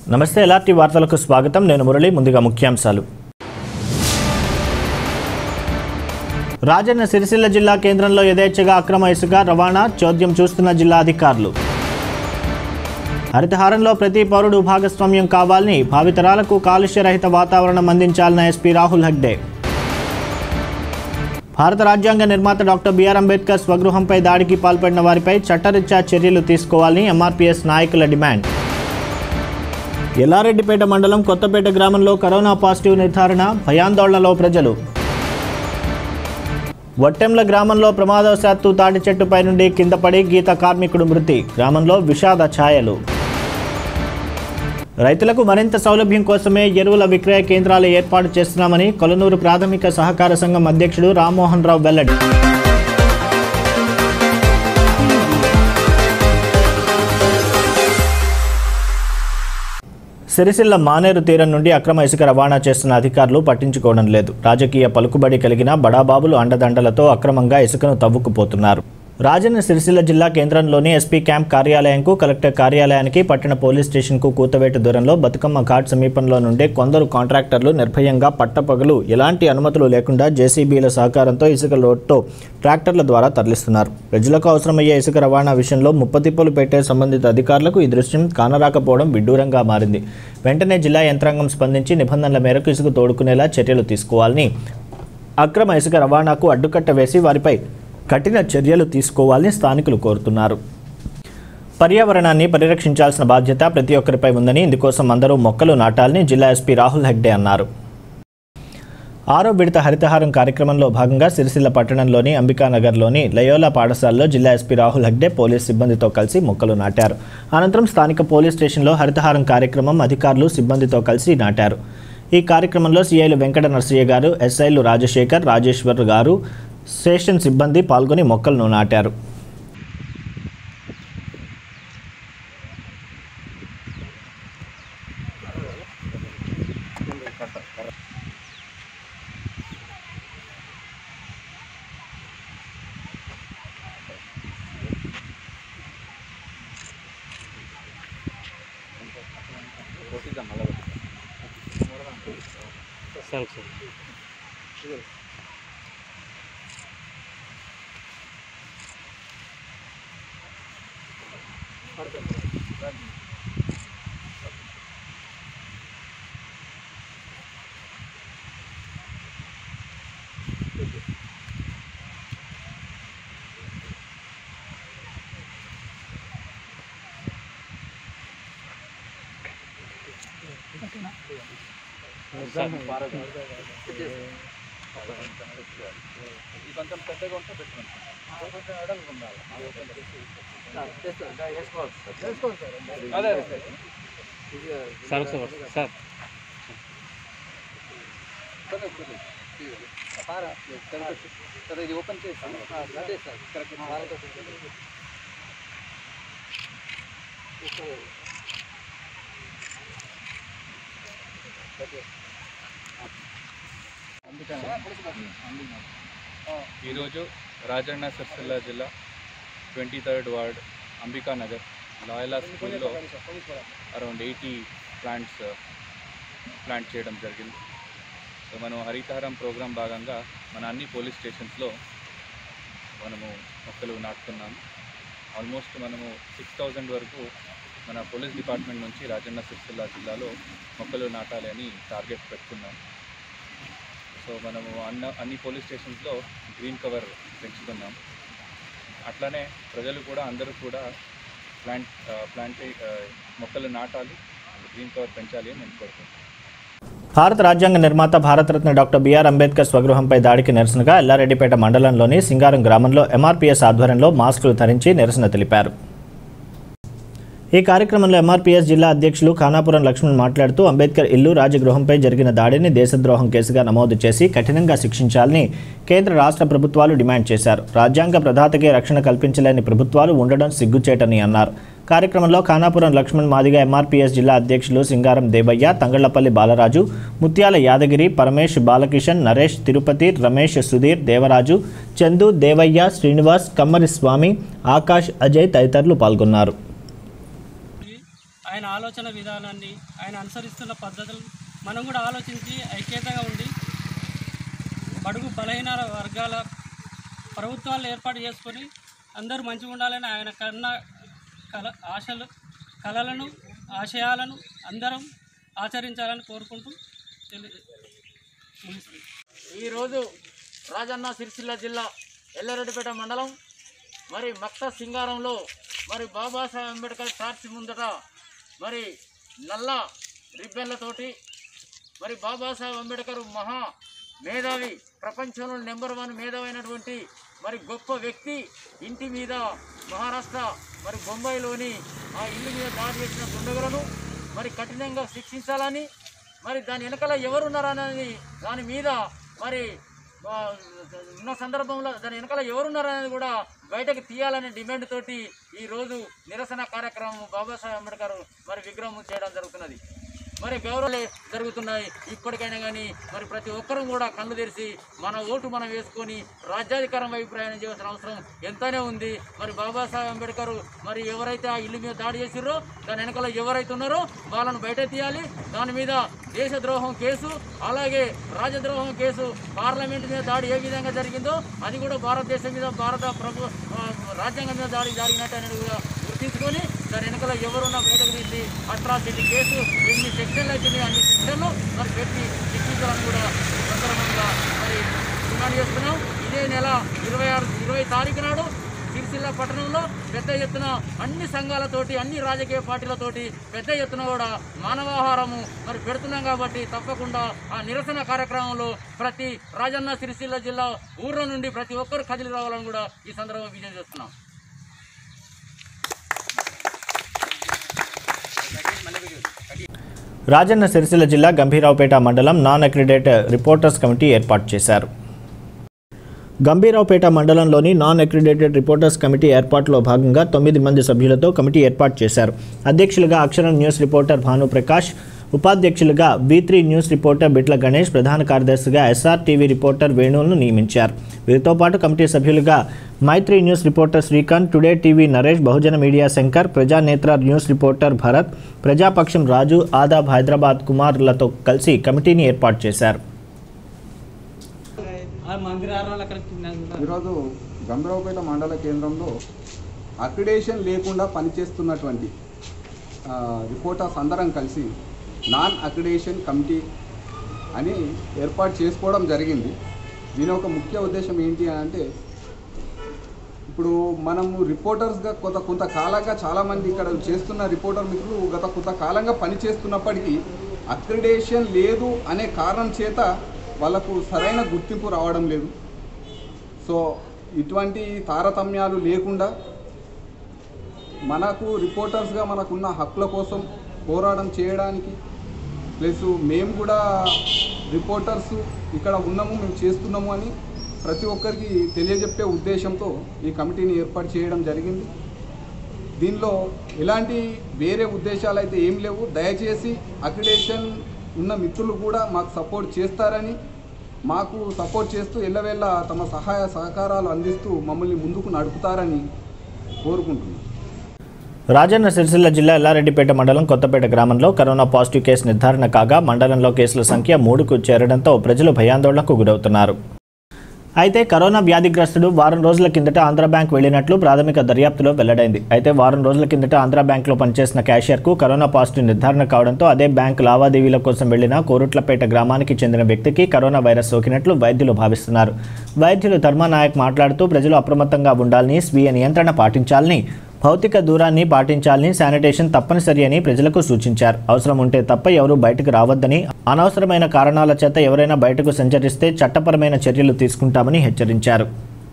నమస్తే ఎల్ఆర్టీ వార్తలకు స్వాగతం నేను మురళి ముందుగా ముఖ్యాంశాలు రాజన్న సిరిసిల్ల జిల్లా కేంద్రంలో యథేచ్ఛగా అక్రమ ఇసుక రవాణా చోద్యం చూస్తున్న జిల్లా అధికారులు హరితహారంలో ప్రతి పౌరుడు భాగస్వామ్యం కావాలని భావితరాలకు కాలుష్యరహిత వాతావరణం అందించాలన్న ఎస్పీ రాహుల్ హగ్డే భారత రాజ్యాంగ నిర్మాత డాక్టర్ బిఆర్ అంబేద్కర్ స్వగృహంపై దాడికి పాల్పడిన వారిపై చట్టరీత్యా చర్యలు తీసుకోవాలని ఎంఆర్పీఎస్ నాయకుల డిమాండ్ ఎల్లారెడ్డిపేట మండలం కొత్తపేట గ్రామంలో కరోనా పాజిటివ్ నిర్ధారణ భయాందోళనలో ప్రజలు వట్టెంల గ్రామంలో ప్రమాదవశాత్తు తాటి చెట్టుపై నుండి కింద పడి గీత కార్మికుడు మృతి గ్రామంలో విషాద ఛాయలు రైతులకు మరింత సౌలభ్యం కోసమే ఎరువుల విక్రయ కేంద్రాలు ఏర్పాటు చేస్తున్నామని కొలనూరు ప్రాథమిక సహకార సంఘం అధ్యక్షుడు రామ్మోహన్ రావు వెల్లడి సిరిసిల్ల మానేరు తీరం నుండి అక్రమ ఇసుక రవాణా చేస్తున్న అధికారులు పట్టించుకోవడం లేదు రాజకీయ పలుకుబడి కలిగిన బడాబాబులు అండదండలతో అక్రమంగా ఇసుకను తవ్వుకుపోతున్నారు రాజన్న సిరిసిల్ల జిల్లా కేంద్రంలోని ఎస్పీ క్యాంప్ కార్యాలయంకు కలెక్టర్ కార్యాలయానికి పట్టణ పోలీస్ స్టేషన్కు కూతవేటు దూరంలో బతుకమ్మ ఘాట్ సమీపంలో నుండే కొందరు కాంట్రాక్టర్లు నిర్భయంగా పట్టపగలు ఎలాంటి అనుమతులు లేకుండా జేసీబీల సహకారంతో ఇసుక లోడ్తో ట్రాక్టర్ల ద్వారా తరలిస్తున్నారు ప్రజలకు అవసరమయ్యే ఇసుక రవాణా విషయంలో ముప్పతిప్పులు పెట్టే సంబంధిత అధికారులకు ఈ దృశ్యం కానరాకపోవడం విడ్డూరంగా మారింది వెంటనే జిల్లా యంత్రాంగం స్పందించి నిబంధనల మేరకు ఇసుక తోడుకునేలా చర్యలు తీసుకోవాలని అక్రమ ఇసుక రవాణాకు అడ్డుకట్ట వేసి వారిపై కఠిన చర్యలు తీసుకోవాలని స్థానికులు కోరుతున్నారు పర్యావరణాన్ని పరిరక్షించాల్సిన బాధ్యత ప్రతి ఒక్కరిపై ఉందని ఇందుకోసం అందరూ మొక్కలు నాటాలని జిల్లా ఎస్పీ రాహుల్ హెగ్డే అన్నారు ఆరో విడత హరితహారం కార్యక్రమంలో భాగంగా సిరిసిల్ల పట్టణంలోని అంబికానగర్లోని లయోలా పాఠశాలలో జిల్లా ఎస్పీ రాహుల్ హెగ్డే పోలీస్ సిబ్బందితో కలిసి మొక్కలు నాటారు అనంతరం స్థానిక పోలీస్ స్టేషన్లో హరితహారం కార్యక్రమం అధికారులు సిబ్బందితో కలిసి నాటారు ఈ కార్యక్రమంలో సిఐలు వెంకట నరసయ్య గారు ఎస్ఐలు రాజశేఖర్ రాజేశ్వర్ గారు స్టేషన్ సిబ్బంది పాల్గొని మొక్కలను నాటారు సార్ సార్ సార్ సరే ఇది ఓపెన్ చేస్తాను అదే సార్ కరెక్ట్ ఈరోజు రాజన్న సిరిసిల్ల జిల్లా twenty third ward Ambika Nagar Loyola స్కూల్లో అరౌండ్ ఎయిటీ ప్లాంట్స్ ప్లాంట్ చేయడం జరిగింది సో మనం హరితహారం ప్రోగ్రాం భాగంగా మన అన్ని పోలీస్ స్టేషన్స్లో మనము మొక్కలు నాటుతున్నాము ఆల్మోస్ట్ మనము సిక్స్ థౌజండ్ వరకు మన పోలీస్ డిపార్ట్మెంట్ నుంచి రాజన్న సిరిసిల్ల జిల్లాలో మొక్కలు నాటాలి అని టార్గెట్ పెట్టుకున్నాం సో మనము అన్న అన్ని పోలీస్ స్టేషన్స్లో గ్రీన్ కవర్ పెంచుతున్నాం అట్లానే ప్రజలు కూడా అందరూ కూడా ప్లాంట్ ప్లాంట్ మొక్కలు నాటాలి గ్రీన్ కవర్ పెంచాలి అని నేను కోరుకుంటున్నాను భారత రాజ్యాంగ నిర్మాత భారతరత్న డాక్టర్ బిఆర్ అంబేద్కర్ స్వగృహంపై దాడికి నిరసనగా ఎల్లారెడ్డిపేట మండలంలోని సింగారం గ్రామంలో ఎంఆర్పీఎస్ ఆధ్వర్యంలో మాస్కులు ధరించి నిరసన తెలిపారు ఈ కార్యక్రమంలో ఎంఆర్పీఎస్ జిల్లా అధ్యక్షులు ఖానాపురం లక్ష్మణ్ మాట్లాడుతూ అంబేద్కర్ ఇల్లు రాజగృహంపై జరిగిన దాడిని దేశద్రోహం కేసుగా నమోదు చేసి కఠినంగా శిక్షించాలని కేంద్ర రాష్ట్ర ప్రభుత్వాలు డిమాండ్ చేశారు రాజ్యాంగ ప్రధాతకే రక్షణ కల్పించలేని ప్రభుత్వాలు ఉండడం సిగ్గుచేటని అన్నారు కార్యక్రమంలో ఖానాపురం లక్ష్మణ్ మాదిగ ఎంఆర్పీఎస్ జిల్లా అధ్యక్షులు సింగారం దేవయ్య తంగళ్లపల్లి బాలరాజు ముత్యాల యాదగిరి పరమేష్ బాలకిషన్ నరేష్ తిరుపతి రమేష్ సుధీర్ దేవరాజు చందు దేవయ్య శ్రీనివాస్ కమ్మరి స్వామి ఆకాష్ అజయ్ తదితరులు పాల్గొన్నారు ఆయన ఆలోచన విధానాన్ని ఆయన అనుసరిస్తున్న పద్ధతులు మనం కూడా ఆలోచించి ఐక్యతగా ఉండి బడుగు బలహీన వర్గాల ప్రభుత్వాలు ఏర్పాటు చేసుకొని అందరూ మంచిగా ఉండాలని ఆయన కన్న కల ఆశలు కళలను ఆశయాలను అందరం ఆచరించాలని కోరుకుంటూ తెలి ముగిస్తుంది ఈరోజు రాజన్న సిరిసిల్ల జిల్లా ఎల్లారెడ్డిపేట మండలం మరి మక్త సింగారంలో మరి బాబాసాహెబ్ అంబేద్కర్ టార్చ్ ముందట మరి నల్ల రిబ్బన్లతోటి మరి బాబాసాహెబ్ అంబేద్కర్ మహా మేధావి ప్రపంచంలో నెంబర్ వన్ మేధావైనటువంటి మరి గొప్ప వ్యక్తి ఇంటి మీద మహారాష్ట్ర మరి బొంబాయిలోని ఆ ఇల్లు మీద దాడి చేసిన దుండగులను మరి కఠినంగా శిక్షించాలని మరి దాని వెనకాల ఎవరున్నారనేది దాని మీద మరి ఆ, ఉన్న సందర్భంలో దాని వెనకాల ఎవరున్నారనేది కూడా బయటకు తీయాలనే డిమాండ్ తోటి ఈ రోజు నిరసన కార్యక్రమం బాబాసాహెబ్ అంబేద్కర్ మరి విగ్రహం చేయడం జరుగుతున్నది మరి గౌరవాలే జరుగుతున్నాయి ఇప్పటికైనా కానీ మరి ప్రతి ఒక్కరూ కూడా కళ్ళు తెరిచి మన ఓటు మనం వేసుకొని రాజ్యాధికారం వైపు ప్రయాణం చేయాల్సిన అవసరం ఎంతనే ఉంది మరి బాబాసాహెబ్ అంబేద్కర్ మరి ఎవరైతే ఆ ఇల్లు మీద దాడి చేసిర్రో దాని వెనకాల ఎవరైతే ఉన్నారో వాళ్ళను బయట తీయాలి దాని మీద దేశద్రోహం కేసు అలాగే రాజద్రోహం కేసు పార్లమెంట్ మీద దాడి ఏ విధంగా జరిగిందో అది కూడా భారతదేశం మీద భారత ప్రభు ఆ, రాజ్యాంగం మీద దాడి జరిగినట్టు అనేది కూడా గుర్తించుకొని దాని వెనకాల ఎవరున్నా బయటకు తీసి అట్రాసిటీ కేసు ఎన్ని సెక్షన్లు అయితే అన్ని సెక్షన్లు మరి పెట్టి శిక్షించాలని కూడా ఈ సందర్భంగా మరి డిమాండ్ చేస్తున్నాం ఇదే నెల ఇరవై ఆరు ఇరవై తారీఖు నాడు సిరిసిల్ల పట్టణంలో పెద్ద ఎత్తున అన్ని సంఘాలతోటి అన్ని రాజకీయ పార్టీలతోటి పెద్ద ఎత్తున కూడా మానవాహారము మరి పెడుతున్నాం కాబట్టి తప్పకుండా ఆ నిరసన కార్యక్రమంలో ప్రతి రాజన్న సిరిసిల్ల జిల్లా ఊర్ల నుండి ప్రతి ఒక్కరు కదిలి రావాలని కూడా ఈ సందర్భంగా విజయం చేస్తున్నాం రాజన్న సిరిసిల్ల జిల్లా గంభీరావుపేట మండలం నాన్ అక్రిడేట్ రిపోర్టర్స్ కమిటీ ఏర్పాటు చేశారు గంభీరావుపేట మండలంలోని నాన్ అక్రిడేటెడ్ రిపోర్టర్స్ కమిటీ ఏర్పాటులో భాగంగా తొమ్మిది మంది సభ్యులతో కమిటీ ఏర్పాటు చేశారు అధ్యక్షులుగా అక్షరం న్యూస్ రిపోర్టర్ భానుప్రకాష్ ఉపాధ్యక్షులుగా బీ త్రీ న్యూస్ రిపోర్టర్ బిట్ల గణేష్ ప్రధాన కార్యదర్శిగా ఎస్ఆర్ టీవీ రిపోర్టర్ వేణువులను నియమించారు వీరితో పాటు కమిటీ సభ్యులుగా Maitri news reporter Srikanth today TV Naresh Bahujana media Shankar Prajanetra news reporter Bharath Prajapaksham Raju Adab Hyderabad కుమార్లతో కలిసి కమిటీని ఏర్పాటు చేశారు ఈరోజు గంభీరావుపేట మండల కేంద్రంలో అక్రిడేషన్ లేకుండా పనిచేస్తున్నటువంటి ఆ, రిపోర్టర్స్ అందరం కలిసి నాన్ అక్రిడేషన్ కమిటీ అని ఏర్పాటు చేసుకోవడం జరిగింది దీని ఒక ముఖ్య ఉద్దేశం ఏంటి అని అంటే ఇప్పుడు మనము రిపోర్టర్స్గా కొంత కొంతకాలంగా చాలామంది ఇక్కడ చేస్తున్న రిపోర్టర్ మిత్రులు గత కొంతకాలంగా పనిచేస్తున్నప్పటికీ అక్రిడేషన్ లేదు అనే కారణం చేత వాళ్ళకు సరైన గుర్తింపు రావడం లేదు సో ఇటువంటి తారతమ్యాలు లేకుండా మనకు రిపోర్టర్స్గా మనకున్న హక్కుల కోసం పోరాటం చేయడానికి ప్లస్ మేము కూడా రిపోర్టర్స్ ఇక్కడ ఉన్నాము మేము చేస్తున్నాము అని ప్రతి ఒక్కరికి తెలియజెప్పే ఉద్దేశంతో ఈ కమిటీని ఏర్పాటు చేయడం జరిగింది దీనిలో ఎలాంటి వేరే ఉద్దేశాలు అయితే ఏం లేవు దయచేసి అక్రిడేషన్ ఉన్న మిత్రులు కూడా మాకు సపోర్ట్ చేస్తారని మాకు సపోర్ట్ చేస్తూ ఎల్లవేళ తమ సహాయ సహకారాలు అందిస్తూ మమ్మల్ని ముందుకు నడుపుతారని కోరుకుంటున్నాను రాజన్న సిరిసిల్ల జిల్లా ఎల్లారెడ్డిపేట మండలం కొత్తపేట గ్రామంలో కరోనా పాజిటివ్ కేసు నిర్ధారణ కాగా మండలంలో కేసుల సంఖ్య మూడుకు చేరడంతో ప్రజలు భయాందోళనకు గురవుతున్నారు అయితే కరోనా వ్యాధిగ్రస్తుడు వారం రోజుల కిందట ఆంధ్ర బ్యాంక్ వెళ్లినట్లు ప్రాథమిక దర్యాప్తులో వెల్లడైంది అయితే వారం రోజుల కిందట ఆంధ్ర బ్యాంకులో పనిచేసిన క్యాషియర్కు కరోనా పాజిటివ్ నిర్ధారణ కావడంతో అదే బ్యాంక్ లావాదేవీల కోసం వెళ్లిన కోరుట్లపేట గ్రామానికి చెందిన వ్యక్తికి కరోనా వైరస్ సోకినట్లు వైద్యులు భావిస్తున్నారు వైద్యులు ధర్మానాయక్ మాట్లాడుతూ ప్రజలు అప్రమత్తంగా ఉండాలని స్వీయ నియంత్రణ పాటించాలని భౌతిక దూరాన్ని పాటించాలని శానిటేషన్ తప్పనిసరి అని ప్రజలకు సూచించారు అవసరం ఉంటే తప్ప ఎవరూ బయటకు రావద్దని అనవసరమైన కారణాల చేత ఎవరైనా బయటకు సంచరిస్తే చట్టపరమైన చర్యలు తీసుకుంటామని హెచ్చరించారు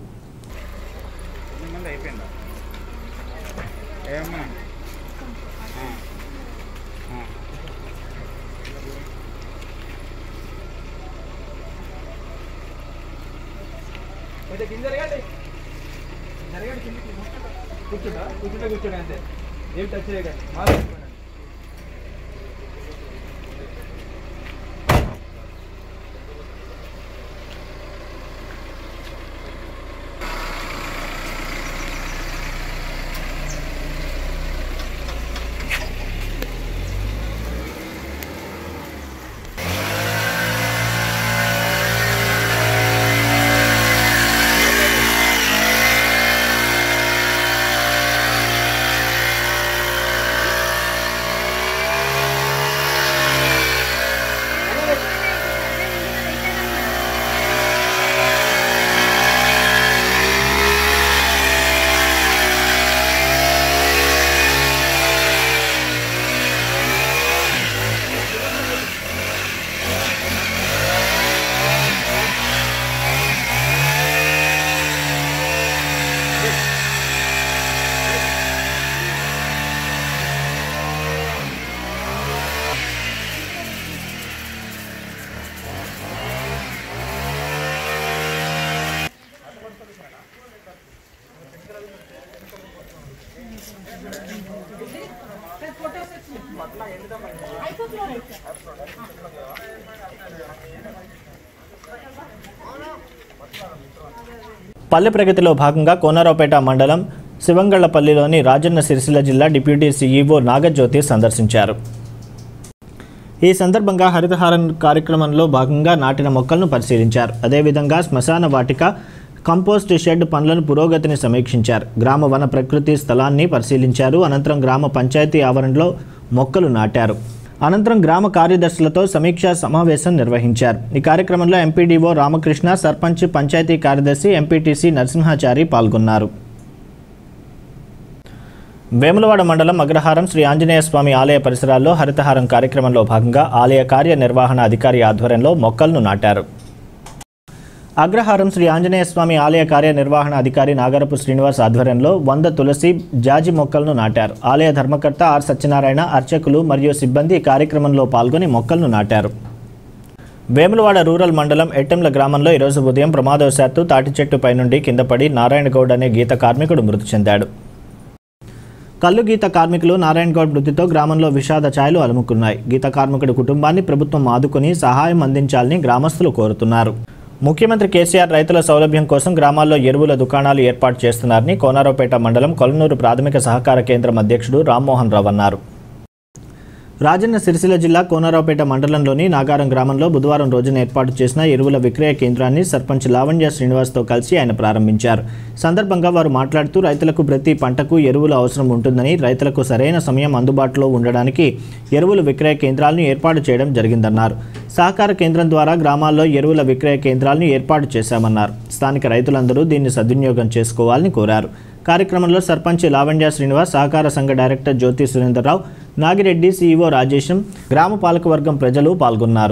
కూర్చుంటా కూర్చుంటే కూర్చోండి అంతే ఏం టచ్ చేయకండి పల్లె ప్రగతిలో భాగంగా కోనరావుపేట మండలం శివంగళ్లపల్లిలోని రాజన్న సిరిసిల్ల జిల్లా డిప్యూటీ సీఈఓ నాగజ్యోతి సందర్శించారు ఈ సందర్భంగా హరితహారం కార్యక్రమంలో భాగంగా నాటిన మొక్కలను పరిశీలించారు అదేవిధంగా శ్మశాన వాటిక కంపోస్ట్ షెడ్ పనులను పురోగతిని సమీక్షించారు గ్రామ వన ప్రకృతి స్థలాన్ని పరిశీలించారు అనంతరం గ్రామ పంచాయతీ ఆవరణలో మొక్కలు నాటారు అనంతరం గ్రామ కార్యదర్శులతో సమీక్షా సమావేశం నిర్వహించారు ఈ కార్యక్రమంలో ఎంపీడీఓ రామకృష్ణ సర్పంచ్ పంచాయతీ కార్యదర్శి ఎంపీటీసీ నరసింహాచారి పాల్గొన్నారు వేములవాడ మండలం అగ్రహారం శ్రీ ఆంజనేయ స్వామి ఆలయ పరిసరాల్లో హరితహారం కార్యక్రమంలో భాగంగా ఆలయ కార్యనిర్వహణ అధికారి ఆధ్వర్యంలో మొక్కలను నాటారు అగ్రహారం శ్రీ ఆంజనేయ స్వామి ఆలయ కార్యనిర్వహణ అధికారి నాగరపు శ్రీనివాస్ ఆధ్వర్యంలో వంద తులసి జాజి మొక్కలను నాటారు ఆలయ ధర్మకర్త ఆర్ సత్యనారాయణ అర్చకులు మరియు సిబ్బంది ఈ కార్యక్రమంలో పాల్గొని మొక్కలను నాటారు వేములవాడ రూరల్ మండలం ఎట్టెంల గ్రామంలో ఈరోజు ఉదయం ప్రమాదవశాత్తు తాటి చెట్టు పైనుండి కింద పడి నారాయణగౌడ్ అనే గీత కార్మికుడు మృతి చెందాడు కల్లు గీత కార్మికులు నారాయణ గౌడ్ మృతితో గ్రామంలో విషాద ఛాయలు అలుముకున్నాయి గీత కార్మికుడి కుటుంబాన్ని ప్రభుత్వం ఆదుకుని సహాయం అందించాలని గ్రామస్తులు కోరుతున్నారు ముఖ్యమంత్రి కేసీఆర్ రైతుల సౌలభ్యం కోసం గ్రామాల్లో ఎరువుల దుకాణాలు ఏర్పాటు చేస్తున్నారని కోనారావుపేట మండలం కొలనూరు ప్రాథమిక సహకార కేంద్రం అధ్యక్షుడు రామ్మోహన్ రావు అన్నారు రాజన్న సిరిసిల్ల జిల్లా కోనరావుపేట మండలంలోని నాగారం గ్రామంలో బుధవారం రోజున ఏర్పాటు చేసిన ఎరువుల విక్రయ కేంద్రాన్ని సర్పంచ్ లావణ్య శ్రీనివాస్తో కలిసి ఆయన ప్రారంభించారు సందర్భంగా వారు మాట్లాడుతూ రైతులకు ప్రతి పంటకు ఎరువుల అవసరం ఉంటుందని రైతులకు సరైన సమయం అందుబాటులో ఉండడానికి ఎరువుల విక్రయ కేంద్రాలను ఏర్పాటు చేయడం జరిగిందన్నారు సహకార కేంద్రం ద్వారా గ్రామాల్లో ఎరువుల విక్రయ కేంద్రాలను ఏర్పాటు చేశామన్నారు స్థానిక రైతులందరూ దీన్ని సద్వినియోగం చేసుకోవాలని కోరారు కార్యక్రమంలో సర్పంచ్ లావణ్య శ్రీనివాస్ సహకార సంఘ డైరెక్టర్ జ్యోతి సురేందర్రావు నాగిరెడ్డి సీఈఓ రాజేశం గ్రామ పాలకవర్గం ప్రజలు పాల్గొన్నారు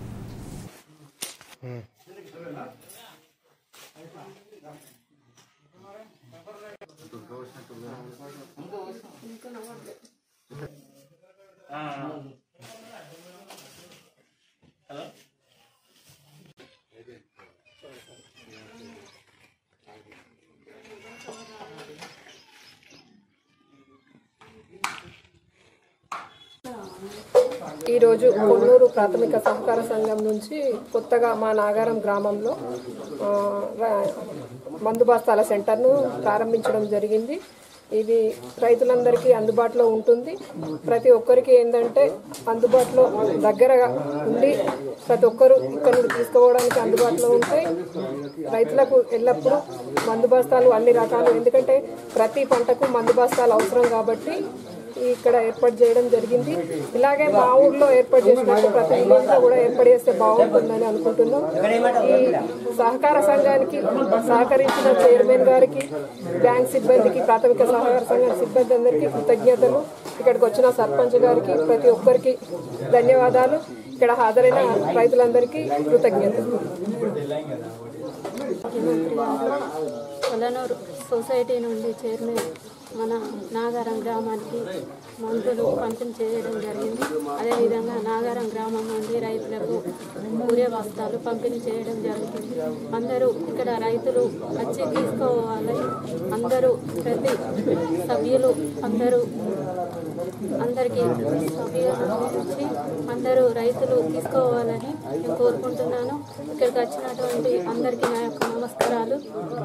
ఈరోజు కొన్నూరు ప్రాథమిక సహకార సంఘం నుంచి కొత్తగా మా నాగారం గ్రామంలో ఆ, ర- మందు బస్తాల సెంటర్ను ప్రారంభించడం జరిగింది ఇది రైతులందరికీ అందుబాటులో ఉంటుంది ప్రతి ఒక్కరికి ఏంటంటే అందుబాటులో దగ్గరగా ఉండి ప్రతి ఒక్కరు ఇక్కడ నుండి తీసుకోవడానికి అందుబాటులో ఉంటాయి రైతులకు ఎల్లప్పుడూ మందు బస్తాలు అన్ని రకాలు ఎందుకంటే ప్రతి పంటకు మందు బస్తాలు అవసరం కాబట్టి ఇక్కడ ఏర్పాటు చేయడం జరిగింది ఇలాగే మా ఊర్లో ఏర్పాటు చేసినట్టు ప్రతి విలేజ్లో కూడా ఏర్పాటు చేస్తే బాగుంటుందని అనుకుంటున్నాం ఈ సహకార సంఘానికి సహకరించిన చైర్మన్ గారికి బ్యాంక్ సిబ్బందికి ప్రాథమిక సహకార సంఘం సిబ్బంది అందరికీ కృతజ్ఞతలు ఇక్కడికి వచ్చిన సర్పంచ్ గారికి ప్రతి ఒక్కరికి ధన్యవాదాలు ఇక్కడ హాజరైన రైతులందరికీ కృతజ్ఞతలు ముఖ్యమంత్రి గారు కొలనూరు సొసైటీ నుండి చైర్మన్ మన నాగారం గ్రామానికి మందులు పంపిణీ చేయడం జరిగింది అదేవిధంగా నాగారం గ్రామం నుండి రైతులకు ఊరే బస్తాలు పంపిణీ చేయడం జరుగుతుంది అందరూ ఇక్కడ రైతులు వచ్చి తీసుకోవాలి అందరూ ప్రతి సభ్యులు అందరూ అందరికీ సభ్యులు వచ్చి అందరూ రైతులు తీసుకోవాలని నేను కోరుకుంటున్నాను ఇక్కడికి వచ్చినటువంటి అందరికీ నా యొక్క నమస్కారాలు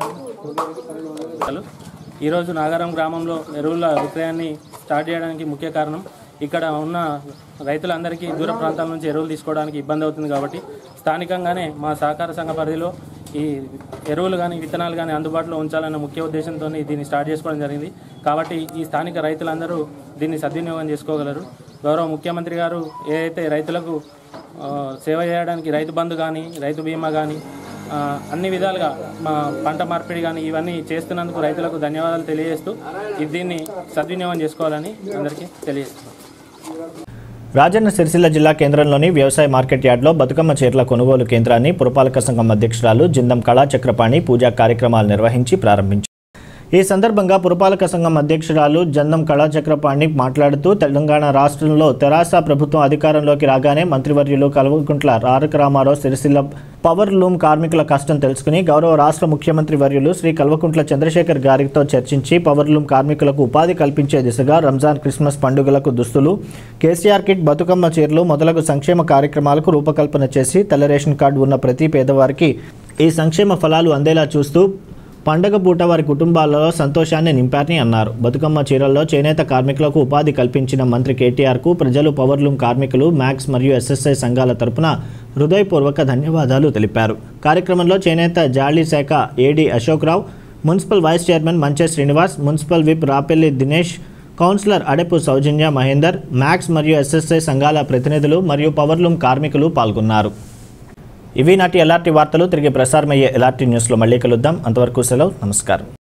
హలో ఈరోజు నాగారం గ్రామంలో ఎరువుల విక్రయాన్ని స్టార్ట్ చేయడానికి ముఖ్య కారణం ఇక్కడ ఉన్న రైతులందరికీ దూర ప్రాంతాల నుంచి ఎరువులు తీసుకోవడానికి ఇబ్బంది అవుతుంది కాబట్టి స్థానికంగానే మా సహకార సంఘ పరిధిలో ఈ ఎరువులు కానీ విత్తనాలు కానీ అందుబాటులో ఉంచాలన్న ముఖ్య ఉద్దేశంతో దీన్ని స్టార్ట్ చేసుకోవడం జరిగింది కాబట్టి ఈ స్థానిక రైతులందరూ దీన్ని సద్వినియోగం చేసుకోగలరు గౌరవ ముఖ్యమంత్రి గారు ఏదైతే రైతులకు ఆ, సేవ చేయడానికి రైతు బంధు కానీ రైతు బీమా కానీ ఆ, అన్ని విధాలుగా మా పంట మార్పిడి కానీ ఇవన్నీ చేస్తున్నందుకు రైతులకు ధన్యవాదాలు తెలియజేస్తూ ఇది దీన్ని సద్వినియోగం చేసుకోవాలని అందరికీ తెలియజేస్తున్నాను రాజన్న సిరిసిల్ల జిల్లా కేంద్రంలోని వ్యవసాయ మార్కెట్ యార్డ్లో బతుకమ్మ చీరల కొనుగోలు కేంద్రాన్ని పురపాలక సంఘం అధ్యక్షురాలు జిందం కళా చక్రపాణి పూజా కార్యక్రమాలు నిర్వహించి ప్రారంభించారు ఈ సందర్భంగా పురపాలక సంఘం అధ్యక్షురాలు జందం కళాచక్రపాణి మాట్లాడుతూ తెలంగాణ రాష్ట్రంలో తెరాస ప్రభుత్వం అధికారంలోకి రాగానే మంత్రివర్యులు కల్వకుంట్ల తారక రామారావు సిరిసిల్ల పవర్ లూమ్ కార్మికుల కష్టం తెలుసుకుని గౌరవ రాష్ట్ర ముఖ్యమంత్రి వర్యులు శ్రీ కల్వకుంట్ల చంద్రశేఖర్ గారితో చర్చించి పవర్ లూమ్ కార్మికులకు ఉపాధి కల్పించే దిశగా రంజాన్ క్రిస్మస్ పండుగలకు దుస్తులు కేసీఆర్ కిట్ బతుకమ్మ చీరలు మొదలగు సంక్షేమ కార్యక్రమాలకు రూపకల్పన చేసి తెల్ల రేషన్ కార్డు ఉన్న ప్రతి పేదవారికి ఈ సంక్షేమ ఫలాలు అందేలా చూస్తూ పండగ పూట వారి కుటుంబాలలో సంతోషాన్ని నింపారని అన్నారు బతుకమ్మ చీరల్లో చేనేత కార్మికులకు ఉపాధి కల్పించిన మంత్రి కేటీఆర్కు ప్రజలు పవర్లూమ్ కార్మికులు మ్యాక్స్ మరియు ఎస్ఎస్ఐ సంఘాల తరపున హృదయపూర్వక ధన్యవాదాలు తెలిపారు కార్యక్రమంలో చేనేత జాలీ శాఖ AD Ashok Rao municipal vice chairman Manche Srinivas municipal whip Rapelli Dinesh councillor Adepu Soujanya Mahender MACS మరియు ఎస్ఎస్ఐ సంఘాల ప్రతినిధులు మరియు పవర్లూమ్ కార్మికులు పాల్గొన్నారు ఇవి నాటి ఎలాంటి వార్తలు తిరిగి ప్రసారమయ్యే ఎలాంటి న్యూస్లో మళ్ళీ కలుద్దాం అంతవరకు సెలవు నమస్కారం